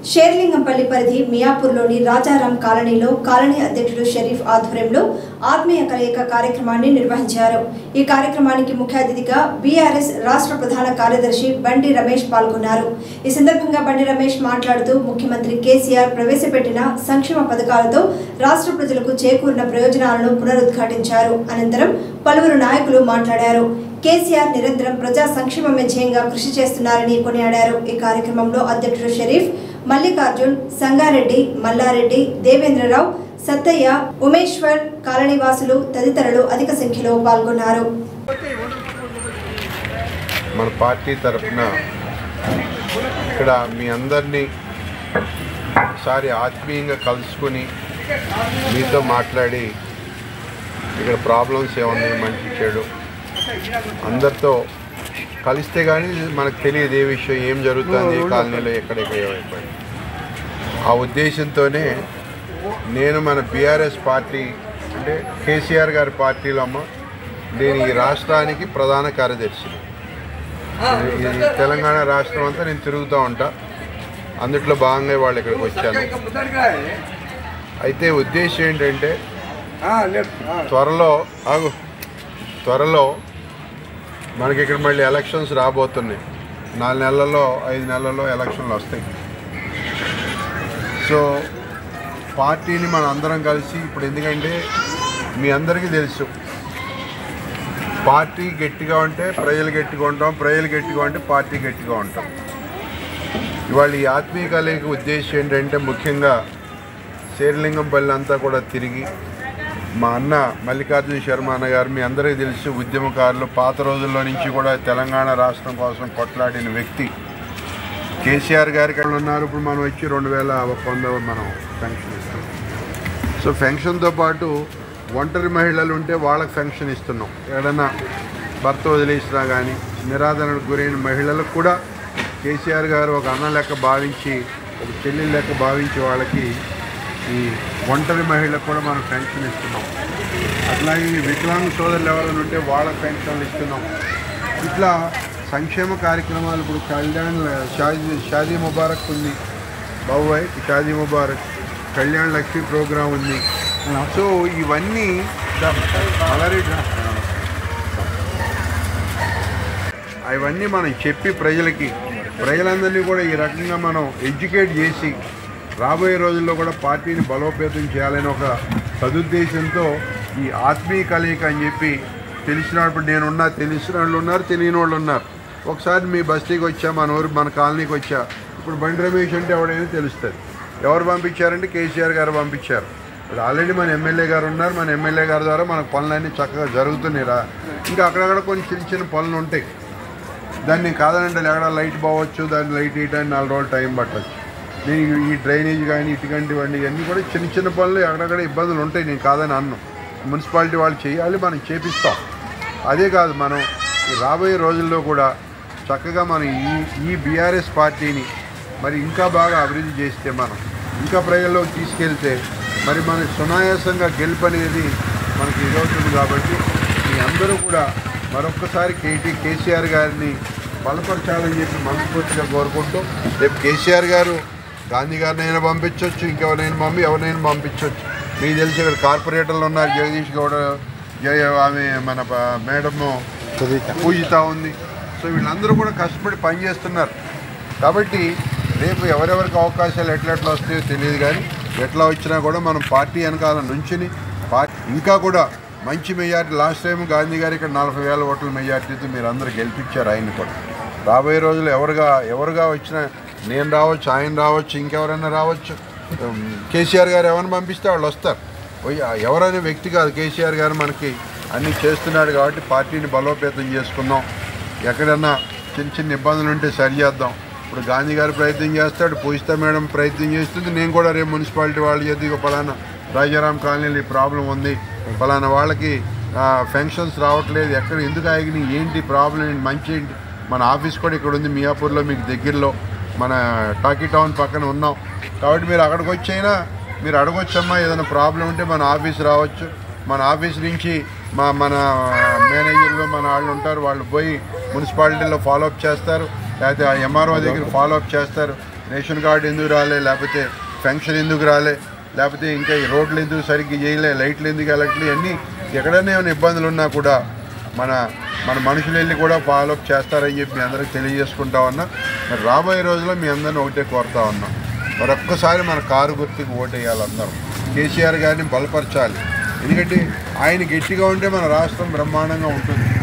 షేర్లింగంపల్లి పరిధి మియాపూర్లోని రాజారాం కాలనీలో కాలనీ అధ్యక్షుడు షరీఫ్ ఆధ్వర్యంలో ఆత్మీయ కలయిక కార్యక్రమాన్ని నిర్వహించారు ఈ కార్యక్రమానికి ముఖ్య అతిథిగా బీఆర్ఎస్ రాష్ట్ర ప్రధాన కార్యదర్శి బండి రమేష్ పాల్గొన్నారు ఈ సందర్భంగా బండి రమేష్ మాట్లాడుతూ ముఖ్యమంత్రి కేసీఆర్ ప్రవేశపెట్టిన సంక్షేమ పథకాలతో రాష్ట్ర ప్రజలకు చేకూరిన ప్రయోజనాలను పునరుద్ఘాటించారు అనంతరం పలువురు నాయకులు మాట్లాడారు కేసీఆర్ నిరంతరం ప్రజా సంక్షేమమే ధ్యేయంగా కృషి చేస్తున్నారని కొనియాడారు ఈ కార్యక్రమంలో అధ్యక్షుడు షరీఫ్ మల్లికార్జున్ సంగారెడ్డి మల్లారెడ్డి దేవేంద్రరావు సత్తయ్య ఉమేశ్వర్ కాలనీవాసులు తదితరులు అధిక సంఖ్యలో పాల్గొన్నారు మన పార్టీ తరఫున ఇక్కడ మీ అందరినీ ఒకసారి ఆత్మీయంగా కలుసుకొని మీతో మాట్లాడి ఇక్కడ ప్రాబ్లమ్స్ ఏమున్నాయి మంచి చెడు అందరితో కలిస్తే కానీ మనకు తెలియదు ఏ విషయం ఏం జరుగుతుంది ఏ కాలనీలో ఎక్కడెక్కడ ఏమైపోయింది ఆ ఉద్దేశంతోనే నేను మన బీఆర్ఎస్ పార్టీ అంటే కేసీఆర్ గారి పార్టీలో అమ్మ నేను ఈ రాష్ట్రానికి ప్రధాన కార్యదర్శిని ఈ తెలంగాణ రాష్ట్రం అంతా నేను తిరుగుతూ ఉంటా అందుట్లో భాగంగా వాళ్ళు ఇక్కడికి వచ్చాను అయితే ఉద్దేశం ఏంటంటే త్వరలో ఆగు త్వరలో మనకి ఇక్కడ మళ్ళీ ఎలక్షన్స్ రాబోతున్నాయి నాలుగు నెలల్లో ఐదు నెలల్లో ఎలక్షన్లు వస్తాయి సో పార్టీని మనం అందరం కలిసి ఇప్పుడు ఎందుకంటే మీ అందరికీ తెలుసు పార్టీ గట్టిగా ఉంటే ప్రజలు గట్టిగా ఉంటాం ప్రజలు గట్టిగా ఉంటే పార్టీ గట్టిగా ఉంటాం ఇవాళ ఈ ఆత్మీయ కలయిక ఉద్దేశం ఏంటంటే ముఖ్యంగా శేర్లింగంపల్లి అంతా కూడా తిరిగి మా అన్న మల్లికార్జున శర్మ అన్న గారు మీ అందరికీ తెలుసు ఉద్యమకారులు పాత రోజుల్లో నుంచి కూడా తెలంగాణ రాష్ట్రం కోసం కొట్లాడిన వ్యక్తి కేసీఆర్ గారికి అక్కడ ఉన్నారు ఇప్పుడు మనం వచ్చి రెండు వేల వంద మనం పెన్షన్ ఇస్తాం సో పెన్షన్తో పాటు ఒంటరి మహిళలు ఉంటే వాళ్ళకి పెన్షన్ ఇస్తున్నాం ఎక్కడన్నా భర్త వదిలేసినా కానీ నిరాదరణకు గురైన మహిళలకు కూడా కేసీఆర్ గారు ఒక అన్న లెక్క భావించి ఒక చెల్లి లెక్క భావించి వాళ్ళకి ఈ ఒంటరి మహిళలకు కూడా మనం పెన్షన్ ఇస్తున్నాం అట్లాగే ఈ వికలాంగ సోదరులు ఎవరైనా ఉంటే వాళ్ళకి పెన్షన్లు ఇస్తున్నాం ఇట్లా సంక్షేమ కార్యక్రమాలు ఇప్పుడు కళ్యాణ్ షాదీ షాదీ ముబారక్ ఉంది బాబాయ్ షాదీ ముబారక్ కళ్యాణ్ లక్ష్మి ప్రోగ్రాం ఉంది సో ఇవన్నీ అలాగే అవన్నీ మనం చెప్పి ప్రజలకి ప్రజలందరినీ కూడా ఈ రకంగా మనం ఎడ్యుకేట్ చేసి రాబోయే రోజుల్లో కూడా పార్టీని బలోపేతం చేయాలని ఒక సదుద్దేశంతో ఈ ఆత్మీయ కలయిక అని చెప్పి తెలిసినప్పుడు నేనున్నా తెలిసిన వాళ్ళు ఉన్నారు తెలియని వాళ్ళు ఉన్నారు ఒకసారి మీ బస్తీకి వచ్చా మన ఊరు మన కాలనీకి వచ్చా ఇప్పుడు బండి రమేష్ అంటే ఎవడైనా తెలుస్తుంది ఎవరు పంపించారంటే కేసీఆర్ గారు పంపించారు ఇప్పుడు ఆల్రెడీ మన ఎమ్మెల్యే గారు ఉన్నారు మన ఎమ్మెల్యే గారి ద్వారా మన పనులన్నీ చక్కగా జరుగుతున్నాయి రా ఇంకా అక్కడక్కడ కొన్ని చిన్న చిన్న పనులు ఉంటాయి దాన్ని కాదనంటే ఎక్కడ లైట్ పోవచ్చు దాన్ని లైట్ వేయడానికి నాలుగు రోజులు టైం పట్టవచ్చు నేను ఈ- ఈ డ్రైనేజ్ కానీ ఇటువంటివన్నీ ఇవన్నీ కూడా చిన్న చిన్న పనులు ఎక్కడక్కడ ఇబ్బందులు ఉంటాయి నేను కాదని అన్ను మున్సిపాలిటీ వాళ్ళు చేయాలి మనం చేపిస్తాం అదే కాదు మనం ఈ రాబోయే రోజుల్లో కూడా చక్కగా మనం ఈ ఈ బీఆర్ఎస్ పార్టీని మరి ఇంకా బాగా అభివృద్ధి చేస్తే మనం ఇంకా ప్రజల్లోకి తీసుకెళ్తే మరి మనకి సునాయాసంగా గెలుపు అనేది మనకి ఇదవుతుంది కాబట్టి మీ అందరూ కూడా మరొక్కసారి కేటీ కేసీఆర్ గారిని బలపరచాలని చెప్పి మనస్ఫూర్తిగా కోరుకుంటూ రేపు కేసీఆర్ గారు గాంధీ గారిని అయినా పంపించవచ్చు ఇంకెవరినైనా పంపి ఎవరినైనా పంపించవచ్చు మీకు తెలిసి ఇక్కడ కార్పొరేటర్లు ఉన్నారు జగదీష్ గౌడ జయ ఆమె మన ప- మేడము పూజిత ఉంది సో వీళ్ళందరూ కూడా కష్టపడి పనిచేస్తున్నారు కాబట్టి రేపు ఎవరెవరికి అవకాశాలు ఎట్లెట్లా వస్తాయో తెలియదు కానీ ఎట్లా వచ్చినా కూడా మనం పార్టీ వెనకాల నుంచుని పార్టీ ఇంకా కూడా మంచి మెజార్టీ లాస్ట్ టైం గాంధీ గారు ఇక్కడ నలభై వేల ఓట్ల మెజార్టీతో మీరు అందరూ గెలిపించారు ఆయన్ని కూడా రాబోయే రోజులు ఎవరుగా ఎవరుగా వచ్చినా నేను రావచ్చు ఆయన రావచ్చు ఇంకెవరైనా రావచ్చు ఉమ్, కేసీఆర్ గారు ఎవరిని పంపిస్తే వాళ్ళు వస్తారు ఓయ్, ఎవరనే వ్యక్తి కాదు కేసీఆర్ గారు మనకి అన్నీ చేస్తున్నాడు కాబట్టి పార్టీని బలోపేతం చేసుకుందాం ఎక్కడన్నా చిన్న చిన్న ఇబ్బందులు ఉంటే సరి చేద్దాం ఇప్పుడు గాంధీ గారు ప్రయత్నం చేస్తాడు పూజిత మేడం ప్రయత్నం చేస్తుంది నేను కూడా రేపు మున్సిపాలిటీ వాళ్ళు చేతి ఇక పలానా రాజారాం కాలనీలో ఈ ప్రాబ్లం ఉంది పలానా వాళ్ళకి ఫెన్షన్స్ రావట్లేదు ఎక్కడ ఎందుకు ఆగినాయి ఏంటి ప్రాబ్లం ఏంటి మంచి ఏంటి మన ఆఫీస్ కూడా ఇక్కడ ఉంది మియాపూర్లో మీకు దగ్గరలో మన టాకీ టౌన్ పక్కన ఉన్నాం కాబట్టి మీరు అక్కడికి వచ్చైనా మీరు అడగొచ్చమ్మా ఏదైనా ప్రాబ్లం ఉంటే మన ఆఫీస్ రావచ్చు మన ఆఫీస్ నుంచి మా మన మేనేజర్లు మన వాళ్ళు ఉంటారు వాళ్ళు పోయి మున్సిపాలిటీలో ఫాలోఅప్ చేస్తారు లేకపోతే ఎంఆర్ఓ దగ్గర ఫాలోఅప్ చేస్తారు రేషన్ కార్డు ఎందుకు రాలే లేకపోతే పెన్షన్ ఎందుకు రాలే లేకపోతే ఇంకా ఈ రోడ్లు ఎందుకు సరిగ్గా చేయలే లైట్లు ఎందుకు వెళ్ళట్లే అన్నీ ఎక్కడైనా ఏమైనా ఇబ్బందులు ఉన్నా కూడా మన మన మనుషులు వెళ్ళి కూడా ఫాలోఅప్ చేస్తారని చెప్పి మీ అందరికి తెలియజేసుకుంటా ఉన్నా మరి రాబోయే రోజుల్లో మీ అందరిని ఒకటే కోరుతా ఉన్నాం మరొక్కసారి మన కారు గుర్తుకు ఓటేయాలి అందరం కేసీఆర్ గారిని బలపరచాలి ఎందుకంటే ఆయన గట్టిగా ఉంటే మన రాష్ట్రం బ్రహ్మాండంగా ఉంటుంది